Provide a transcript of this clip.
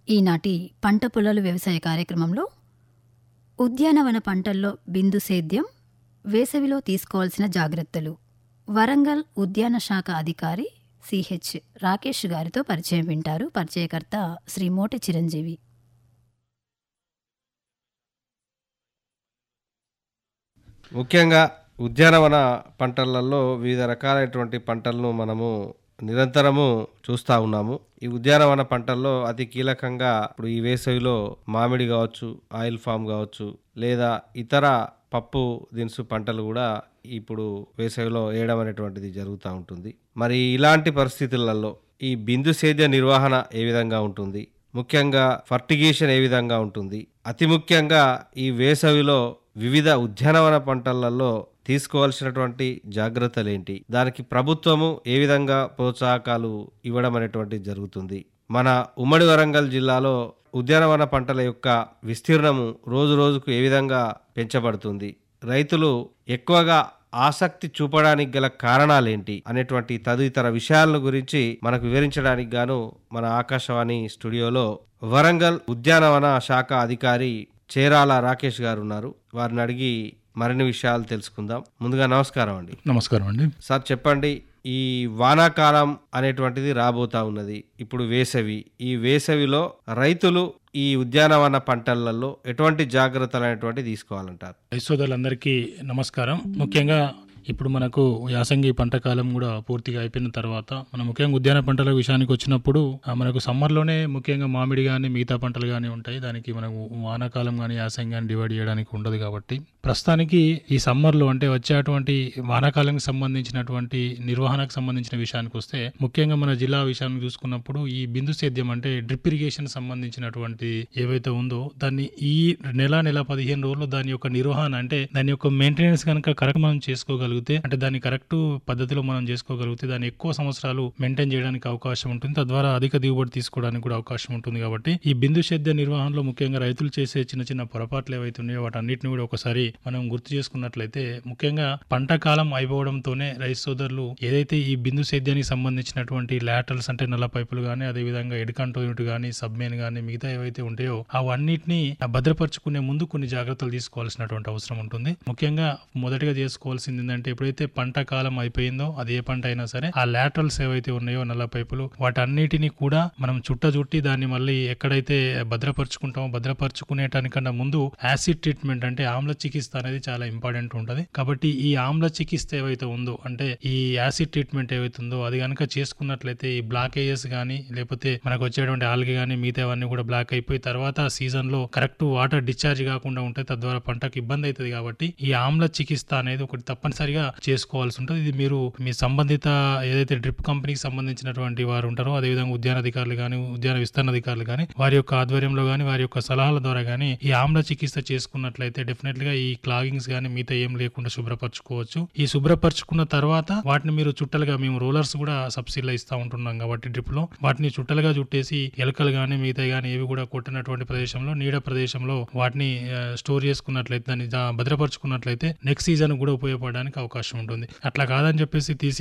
ఈనాటి పంట పొలాలు వ్యవసాయ కార్యక్రమంలో ఉద్యానవన పంటల్లో బిందు సేద్యం వేసవిలో తీసుకోవాల్సిన జాగ్రత్తలు వరంగల్ ఉద్యాన శాఖ అధికారి సిహెచ్ రాకేష్ గారితో పరిచయం వింటారు పరిచయకర్త శ్రీ మోటి చిరంజీవి ముఖ్యంగా ఉద్యానవన పంటలలో వివిధ రకాలైనటువంటి పంటలను మనము నిరంతరము చూస్తూ ఉన్నాము ఈ ఉద్యానవన పంటల్లో అతి కీలకంగా ఇప్పుడు ఈ వేసవిలో మామిడి కావచ్చు ఆయిల్ ఫామ్ కావచ్చు లేదా ఇతర పప్పు దినుసు పంటలు కూడా ఇప్పుడు వేసవిలో వేయడం అనేటువంటిది జరుగుతూ ఉంటుంది మరి ఇలాంటి పరిస్థితులలో ఈ బిందు సేద్య నిర్వహణ ఏ విధంగా ఉంటుంది ముఖ్యంగా ఫర్టిగేషన్ ఏ విధంగా ఉంటుంది అతి ముఖ్యంగా ఈ వేసవిలో వివిధ ఉద్యానవన పంటలలో తీసుకోవాల్సినటువంటి జాగ్రత్తలు ఏంటి దానికి ప్రభుత్వము ఏ విధంగా ప్రోత్సాహకాలు ఇవ్వడం అనేటువంటి జరుగుతుంది మన ఉమ్మడి వరంగల్ జిల్లాలో ఉద్యానవన పంటల యొక్క విస్తీర్ణము రోజు రోజుకు ఏ విధంగా పెంచబడుతుంది రైతులు ఎక్కువగా ఆసక్తి చూపడానికి గల కారణాలేంటి అనేటువంటి తదితర విషయాల గురించి మనకు వివరించడానికి గాను మన ఆకాశవాణి స్టూడియోలో వరంగల్ ఉద్యానవన శాఖ అధికారి చేరాల రాకేష్ గారు ఉన్నారు వారిని అడిగి మరిన్ని విషయాలు తెలుసుకుందాం ముందుగా నమస్కారం అండి నమస్కారం అండి సార్ చెప్పండి ఈ వానాకాలం అనేటువంటిది రాబోతా ఉన్నది ఇప్పుడు వేసవి ఈ వేసవిలో రైతులు ఈ ఉద్యానవన పంటలలో ఎటువంటి జాగ్రత్తలు అనేటువంటి తీసుకోవాలంటారు సోదరులందరికీ నమస్కారం ముఖ్యంగా ఇప్పుడు మనకు యాసంగి పంట కాలం కూడా పూర్తిగా అయిపోయిన తర్వాత మనం ముఖ్యంగా ఉద్యాన పంటల విషయానికి వచ్చినప్పుడు ఆ, మనకు సమ్మర్లోనే ముఖ్యంగా మామిడి కానీ మిగతా పంటలు కానీ ఉంటాయి దానికి మనకు వానాకాలం కానీ యాసంగి కానీ డివైడ్ చేయడానికి ఉండదు కాబట్టి ప్రస్తుతానికి ఈ సమ్మర్లో అంటే వచ్చేటువంటి వానాకాలానికి సంబంధించినటువంటి నిర్వహణకు సంబంధించిన విషయానికి వస్తే ముఖ్యంగా మన జిల్లా విషయాన్ని చూసుకున్నప్పుడు ఈ బిందు సేద్యం అంటే డ్రిప్ ఇరిగేషన్ సంబంధించినటువంటి ఏవైతే ఉందో దాన్ని ఈ నెల నెల పదిహేను రోజుల్లో దాని యొక్క నిర్వహణ అంటే దాని యొక్క మెయింటెనెన్స్ కనుక కరెక్ట్ మనం చేసుకోగలిగితే అంటే దాన్ని కరెక్ట్ పద్ధతిలో మనం చేసుకోగలిగితే దాన్ని ఎక్కువ సంవత్సరాలు మెయింటైన్ చేయడానికి అవకాశం ఉంటుంది తద్వారా అధిక దిగుబడి తీసుకోవడానికి కూడా అవకాశం ఉంటుంది కాబట్టి ఈ బిందు సేద్య నిర్వహణలో ముఖ్యంగా రైతులు చేసే చిన్న చిన్న పొరపాట్లు ఏవైతే ఉన్నాయో వాటన్నిటిని కూడా ఒకసారి మనం గుర్తు చేసుకున్నట్లయితే ముఖ్యంగా పంట కాలం అయిపోవడంతోనే రైతు సోదరులు ఏదైతే ఈ బిందు సేద్యానికి సంబంధించినటువంటి లాటరల్స్ అంటే నల్ల పైపులు కానీ అదేవిధంగా ఎడికంటో యూనిట్ కానీ సబ్మెయిన్ కానీ మిగతా ఏవైతే ఉంటాయో అవన్నిటిని భద్రపరుచుకునే ముందు కొన్ని జాగ్రత్తలు తీసుకోవాల్సినటువంటి అవసరం ఉంటుంది ముఖ్యంగా మొదటిగా చేసుకోవాల్సింది ఏంటంటే ఎప్పుడైతే పంట కాలం అయిపోయిందో అది ఏ పంట అయినా సరే ఆ లాటరల్స్ ఏవైతే ఉన్నాయో నల్ల పైపులు వాటన్నిటిని కూడా మనం చుట్ట చుట్టి దాన్ని మళ్ళీ ఎక్కడైతే భద్రపరుచుకుంటామో భద్రపరుచుకునేటానికన్నా ముందు యాసిడ్ ట్రీట్మెంట్ అంటే ఆమ్ల చికిత్స అనేది చాలా ఇంపార్టెంట్ ఉంటుంది కాబట్టి ఈ ఆమ్ల చికిత్స ఏవైతే ఉందో అంటే ఈ యాసిడ్ ట్రీట్మెంట్ ఏవైతే ఉందో అది కనుక చేసుకున్నట్లయితే ఈ బ్లాకేజెస్ కానీ లేకపోతే మనకు వచ్చేటువంటి ఆల్గి కానీ మిగతావన్నీ కూడా బ్లాక్ అయిపోయి తర్వాత సీజన్ లో కరెక్ట్ వాటర్ డిశ్చార్జ్ కాకుండా ఉంటాయి తద్వారా పంటకు ఇబ్బంది అవుతుంది కాబట్టి ఈ ఆమ్ల చికిత్స అనేది ఒకటి తప్పనిసరిగా చేసుకోవాల్సి ఉంటుంది ఇది మీరు మీ సంబంధిత ఏదైతే డ్రిప్ కంపెనీకి సంబంధించినటువంటి వారు ఉంటారో అదేవిధంగా ఉద్యాన అధికారులు కానీ ఉద్యాన విస్తరణ అధికారులు కానీ వారి యొక్క ఆధ్వర్యంలో కానీ వారి యొక్క సలహాల ద్వారా కానీ ఈ ఆమ్ల చికిత్స చేసుకున్నట్లయితే డెఫినెట్ గా ఈ క్లాగింగ్స్ కానీ మిగతా ఏం లేకుండా శుభ్రపరచుకోవచ్చు ఈ శుభ్రపరచుకున్న తర్వాత వాటిని మీరు చుట్టలుగా మేము రోలర్స్ కూడా సబ్సిడీలో ఇస్తా ఉంటున్నాం కాబట్టి డ్రిప్ లో వాటిని చుట్టలుగా చుట్టేసి ఎలుకలు కానీ మిగతా కానీ ఏవి కూడా కొట్టినటువంటి ప్రదేశంలో నీడ ప్రదేశంలో వాటిని ఆ, స్టోర్ చేసుకున్నట్లయితే దాన్ని జా- భద్రపరుచుకున్నట్లయితే నెక్స్ట్ సీజన్ కూడా ఉపయోగపడడానికి అవకాశం ఉంటుంది అట్లా కాదని చెప్పేసి తీసి